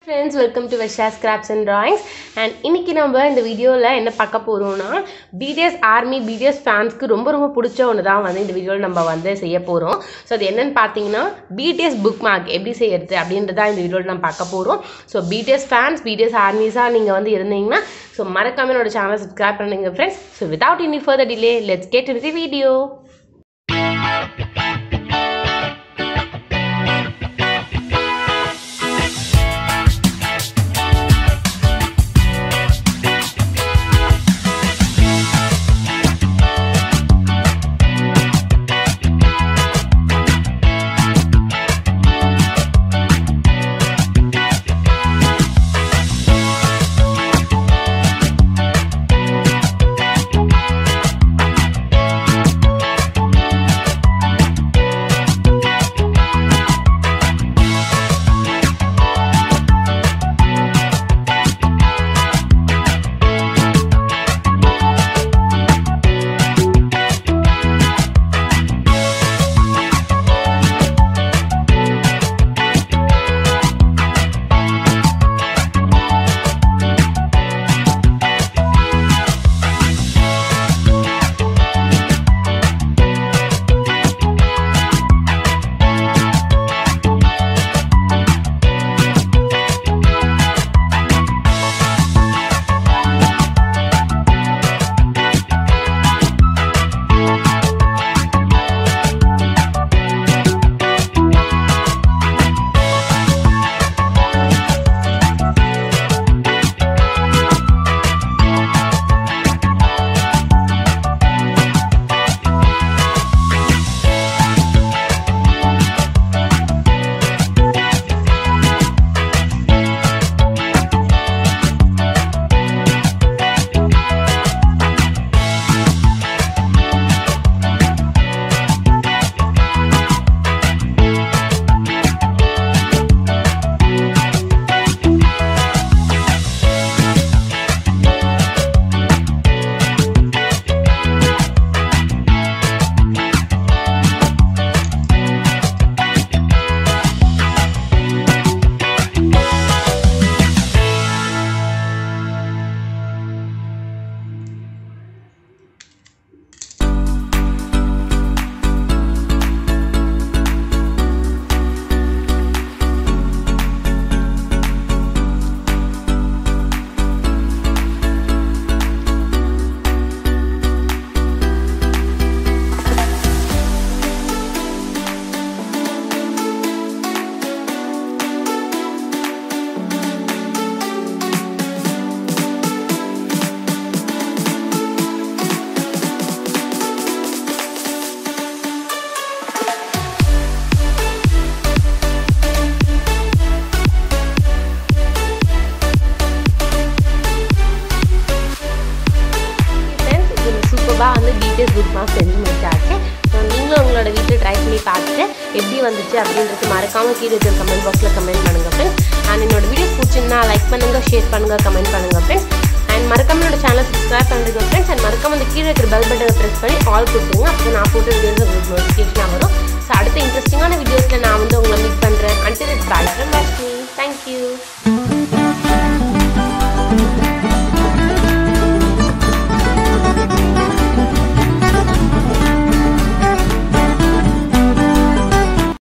friends welcome to வெஷா scraps and drawings and இன்னைக்கு நம்ம இந்த வீடியோவில் என்ன பார்க்க போகிறோம்னா பிடிஎஸ் ஆர்மி பிடிஎஸ் ஃபேன்ஸ்க்கு ரொம்ப ரொம்ப பிடிச்ச ஒன்று தான் வந்து இந்த வீடியோவில் நம்ம வந்து செய்ய போகிறோம் ஸோ அது என்னென்னு பார்த்தீங்கன்னா பிடிஎஸ் புக் மார்க் எப்படி செய்யறது அப்படின்றத இந்த வீடியோவில் நம்ம பார்க்க போகிறோம் ஸோ பிடிஎஸ் ஃபேன்ஸ் பிடிஎஸ் ஆர்மிஸாக நீங்கள் வந்து இருந்தீங்கன்னா ஸோ மறக்காம என்னோட சேனலை சப்ஸ்கிரைப் பண்ணுங்க friends so without any further delay let's get in the video friends இது சூப்பராக வந்து பிடிஎஸ் புக் மார்க் செஞ்சு முடிச்சாச்சு ஸோ நீங்களும் உங்களோட வீட்டில் ட்ரை பண்ணி பார்த்துட்டு எப்படி வந்துச்சு அப்படின்றது மறக்காமல் கீழே இருக்கிற கமெண்ட் பாக்ஸில் கமெண்ட் பண்ணுங்கள் ஃப்ரெண்ட்ஸ் அண்ட் என்னோட வீடியோஸ் பிடிச்சிருந்தா லைக் பண்ணுங்கள் ஷேர் பண்ணுங்கள் கமெண்ட் பண்ணுங்கள் ஃப்ரெண்ட்ஸ் அண்ட் மறக்காம என்னோட சேனல் சப்ஸ்கிரைப் பண்ணுறதுங்க ஃப்ரெண்ட்ஸ் அண்ட் மறக்காம அந்த கீழே இருக்கிற பெல் பட்டனை ப்ரெஸ் பண்ணி ஆல் கொடுத்துருங்க அப்போ நான் போட்டு வீடியோஸ் உங்களுக்கு நோட்டிஃபிகேஷனாக வரும் ஸோ அடுத்த இன்ட்ரெஸ்டிங்கான வீடியோஸில் நான் வந்து உங்களுக்கு